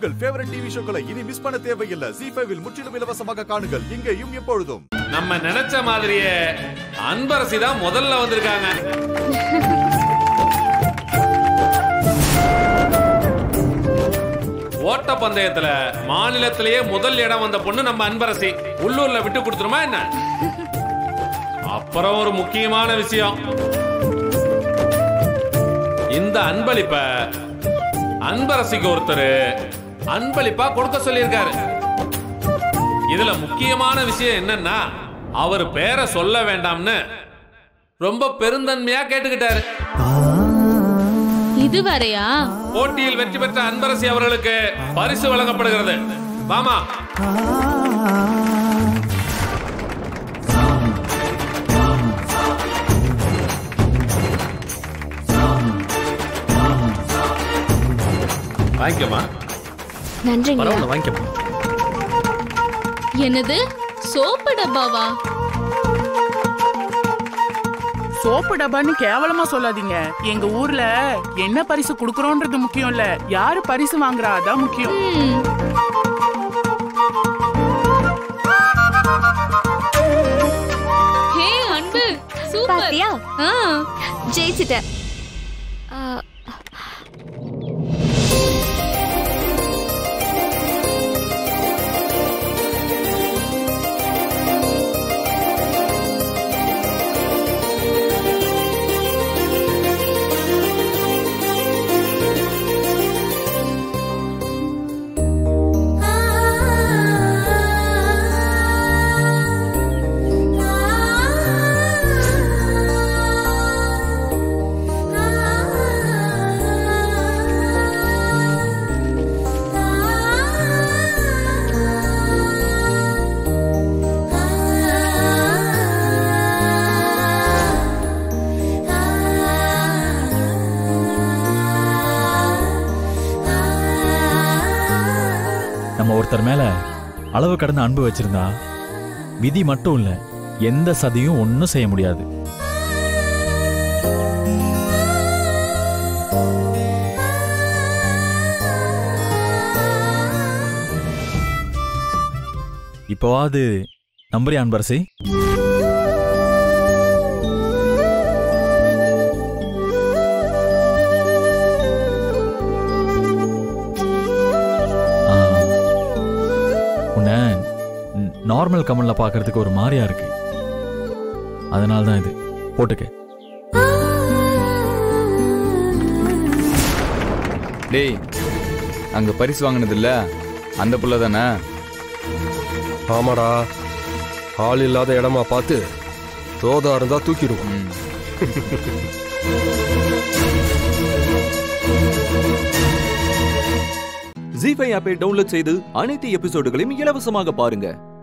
உங்கள் favourite TV ஷோக்களை இனி miss பண்ண தேவையில்லை ஜி ஃபைவில் முற்றிலும் இலவசமாக காணுங்கள் இங்கேயும் எப்பொழுதும் நம்ம நினைச்ச மாதிரியே அன்பரசி தான் முதல்ல வந்திருக்காங்க ஓட்ட பந்தயத்துல மாநிலத்திலேயே முதல் இடம் வந்த பொண்ணு நம்ம அன்பரசி உள்ளூர்ல விட்டு கொடுத்துருமா என்ன அப்புறம் ஒரு முக்கியமான விஷயம் இந்த அன்பளிப்ப அன்பரசிக்கு ஒருத்தர் அன்பளிப்பா கொடுக்க சொல்லியிருக்காரு இதுல முக்கியமான விஷயம் என்னன்னா அவர் பேரை சொல்ல வேண்டாம்னு ரொம்ப பெருந்தன்மையா கேட்டுக்கிட்டாரு இதுவரையா போட்டியில் வெற்றி பெற்ற அன்பரசி அவர்களுக்கு பரிசு வழங்கப்படுகிறது வாமா வாங்கிக்கோமா நன்றிங்க பரவாயில்ல வாங்கிக்கோமா என்னது சோப்பு டப்பாவா சோப்பு டப்பான்னு கேவலமா சொல்லாதீங்க எங்க ஊர்ல என்ன பரிசு குடுக்கறோன்றது முக்கியம் இல்ல யாரு பரிசு வாங்குறா அதான் முக்கியம் ம், ஹே அன்பு சூப்பர் பாத்தியா ஆ ஜெயிச்சிட்டேன் ஆ, நம்ம ஒருத்தர் மேல அளவு கடந்த அன்பு வச்சிருந்தா விதி மட்டும் இல்ல எந்த சதியும் ஒன்றும் செய்ய முடியாது இப்போவாது நம்புறியா அன்பரசி ஆ. உன்னை நார்மல் கமல்ல பார்க்கறதுக்கு ஒரு மாதிரியா இருக்கு அதனால தான் இது போட்டுக்க டேய் அங்க பரிசு வாங்கினது இல்ல அந்த புள்ள தானே ஆமாடா ஆள் இல்லாத இடமா பார்த்து தோதா இருந்தா தூக்கிடுவோம் ம். ஜி ஃபைவ் ஆப்பை டவுன்லோட் செய்து அனைத்து எபிசோடுகளையும் இலவசமாக பாருங்க